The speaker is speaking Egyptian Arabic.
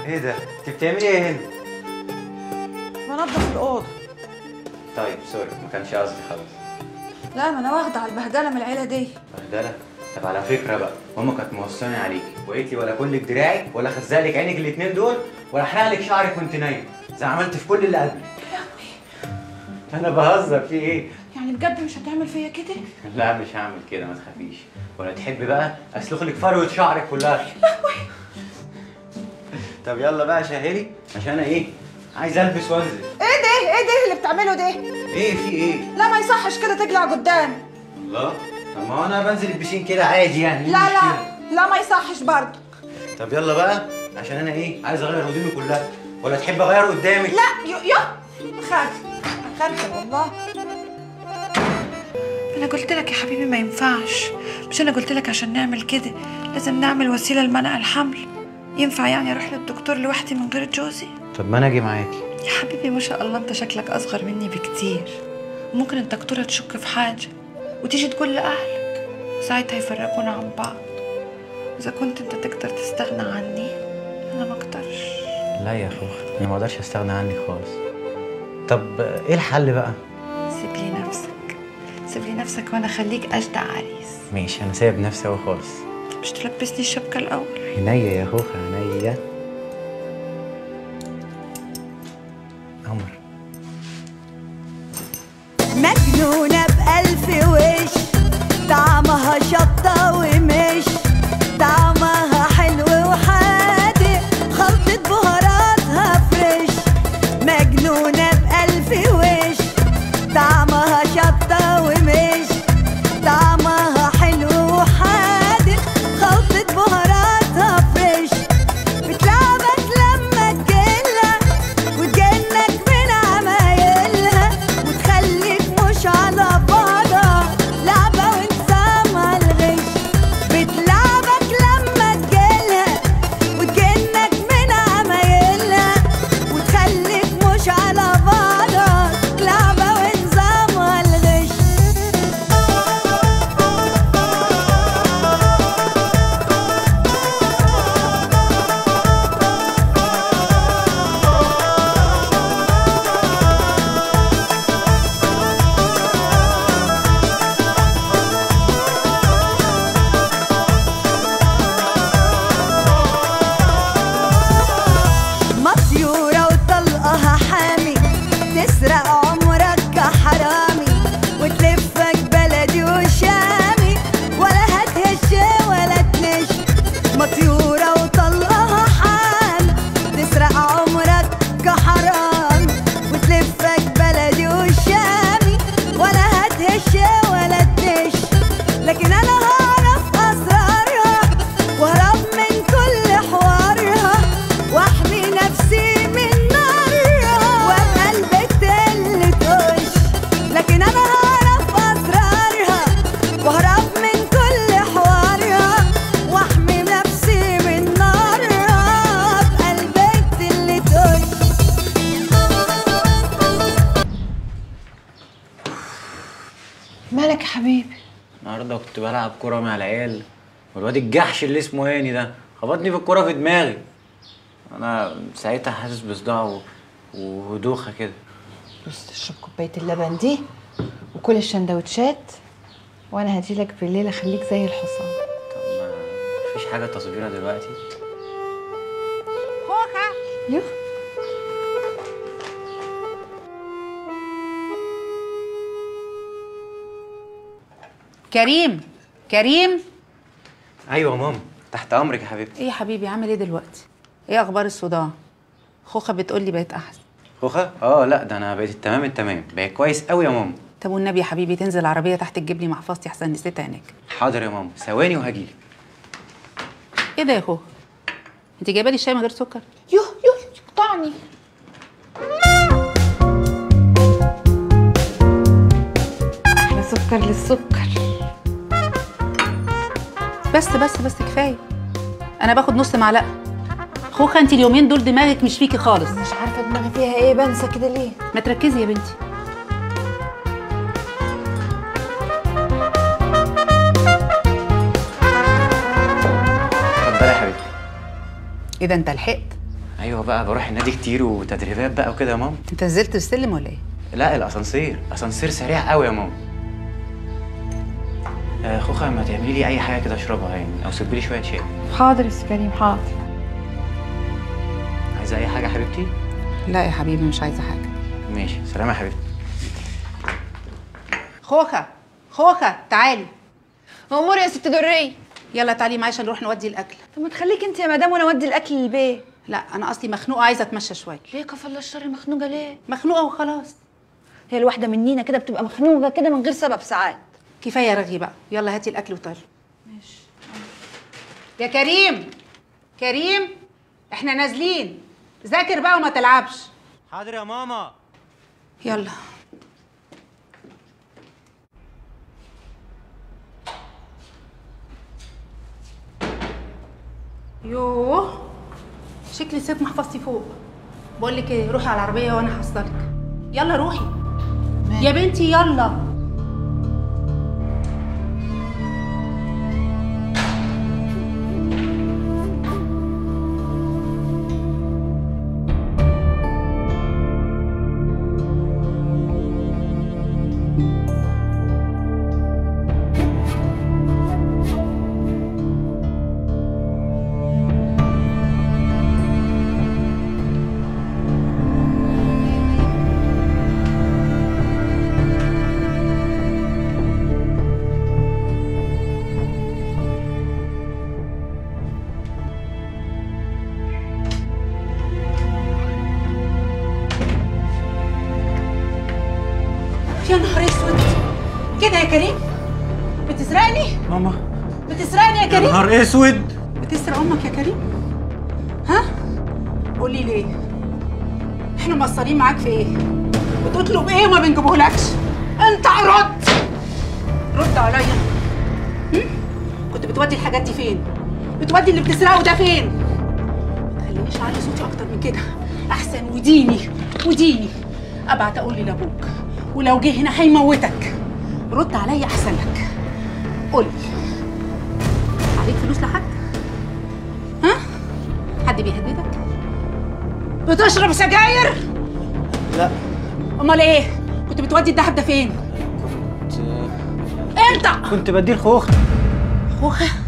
ايه ده؟ انت بتعملي ايه هنا؟ بنضف الأوضة طيب سوري ما كانش قصدي خالص لا ما أنا واخدة على البهدلة من العيلة دي بهدله طب على فكره بقى ماما كانت موصاني عليكي وقالت لي ولا كلك دراعك ولا خزقلك عينك الاثنين دول ولا احرق لك شعرك وانت نايم زي ما عملت في كل اللي قبلي انا بهزر في ايه؟ يعني بجد مش هتعمل فيا كده؟ لا مش هعمل كده ما تخافيش ولا تحبي بقى اسلخ لك فروه شعرك كلها طب يلا بقى شهري عشان انا ايه عايز البس وانزل ايه ده؟ ايه ده اللي بتعمله ده؟ ايه في ايه لا ما يصحش كده تقلع قدام الله طب ما هو انا بنزل البسين كده عادي يعني إيه لا لا المشكلة؟ لا ما يصحش برضه طب يلا بقى عشان انا ايه عايز اغير هدومي كلها ولا تحب اغير قدامك لا يو يو خالد خالد والله انا قلت لك يا حبيبي ما ينفعش مش انا قلت لك عشان نعمل كده لازم نعمل وسيله لمنع الحمل ينفع يعني اروح للدكتور لوحدي من غير جوزي طب ما انا اجي معاكي يا حبيبي ما شاء الله انت شكلك اصغر مني بكتير ممكن الدكتوره تشك في حاجه وتيجي تقول لاهلك ساعتها يفرقونا عن بعض اذا كنت انت تقدر تستغنى عني انا ما اقدرش لا يا خوخ انا ما اقدرش استغنى عنك خالص طب ايه الحل بقى سيب لي نفسك سيب لي نفسك وانا اخليك اجدع عريس ماشي انا سايب نفسي اهو خالص مش تلبسني الشبكه الاول عينيا يا خوخ عينيا قمر مجنونة بألف وش طعمها شطة ومش طعمها حلو وحادق خلطة بهاراتها فريش مجنونة بألف وش طعمها شطة ومش طعمها حلو وحادق خلطة بهاراتها فريش بتلعبك لما تجيلها وتجنك من عمايلها وتخليك مش على بعضها لعبة ونظامها الغش بتلعبك لما تجيلها وتجنك من عمايلها وتخليك مش على بعضها لعبة ونظامها الغش مطيورة وطلقها حامي تسرق عمرك كحرامي وتلفك بلدي وشامي ولا هتهش ولا تنش مطيورة وطلقها حامي تسرق عمرك كحرامي وتلفك بلدي وشامي ولا هتهش ولا تنش لكن انا هعرف اسرارها واهرب من كل حوارها واحمي نفسي من نارها وابقى البت اللي تقش لكن انا هعرف اسرارها واهرب من كل حوارها واحمي نفسي من نارها وابقى البت اللي تقش مالك يا حبيبي النهارده كنت بلعب كوره مع العيال والواد الجحش اللي اسمه هاني ده خبطني في الكوره في دماغي انا ساعتها حاسس بصداع و- وهدوخه كده بص تشرب كوبايه اللبن دي وكل الشندوتشات وانا هجيلك بالليل اخليك زي الحصان طب ما مفيش حاجه تصويرها دلوقتي يوه كريم كريم ايوه يا ماما تحت امرك يا حبيبتي ايه يا حبيبي عامل ايه دلوقتي ايه اخبار الصداع خوخه بتقول لي بقت احسن خوخه اه لا ده انا بقيت تمام التمام بقيت كويس قوي يا ماما طب والنبي يا حبيبي تنزل العربيه تحت تجيب لي محفظتي احسن نسيتها هناك حاضر يا ماما ثواني وهجيلك ايه ده يا خوخه انت جايبه لي الشاي من غير سكر يوه يوه يقطعني احلى سكر للسكر بس بس بس كفايه انا باخد نص معلقه خوخه انت اليومين دول دماغك مش فيكي خالص مش عارفه دماغي فيها ايه بنسى كده ليه ما تركزي يا بنتي اتفضلي يا حبيبتي اذا انت لحقت ايوه بقى بروح النادي كتير وتدريبات بقى وكده يا ماما انت نزلت السلم ولا ايه لا الاسانسير اسانسير سريع قوي يا ماما آه خوخه ما تعملي لي اي حاجه كده اشربها يعني او سيبي لي شويه شاي حاضر يا سي كريم حاضر عايزه اي حاجه يا حبيبتي لا يا حبيبي مش عايزه حاجه ماشي سلام يا حبيبتي خوخه خوخه تعالي امور يا ست دريه يلا تعالي معايا عشان نروح نودي الاكل طب ما تخليك انت يا مدام وانا اودي الاكل للبيت لا انا اصلي مخنوقه عايزه اتمشى شويه ليه كفى الله الشر مخنوقه ليه مخنوقه وخلاص هي الواحده منينا كده بتبقى مخنوقه كده من غير سبب ساعات كفايه رغي بقى يلا هاتي الاكل وطالع ماشي يا كريم كريم احنا نازلين ذاكر بقى وما تلعبش حاضر يا ماما يلا يوه شكلي نسيت محفظتي فوق بقول لك ايه روحي على العربيه وانا هحصلك يلا روحي يا بنتي يلا يا نهار اسود كده يا كريم بتسرقني ماما بتسرقني يا يا كريم نهار اسود بتسرق امك يا كريم ها قولي ليه احنا مقصرين معاك في ايه بتطلب ايه وما بنجيبهولكش انت رد رد عليا هم؟ كنت بتودي الحاجات دي فين بتودي اللي بتسرقه ده فين ما تخلينيش اعلي صوتي اكتر من كده احسن وديني وديني ابعت اقول لي لابوك ولو جه هنا هيموتك رد عليا احسن لك قولي عليك فلوس لحد ها حد بيهددك بتشرب سجاير لا امال ايه كنت بتودي الدهب ده فين انت كنت بديه الخوخ خوخه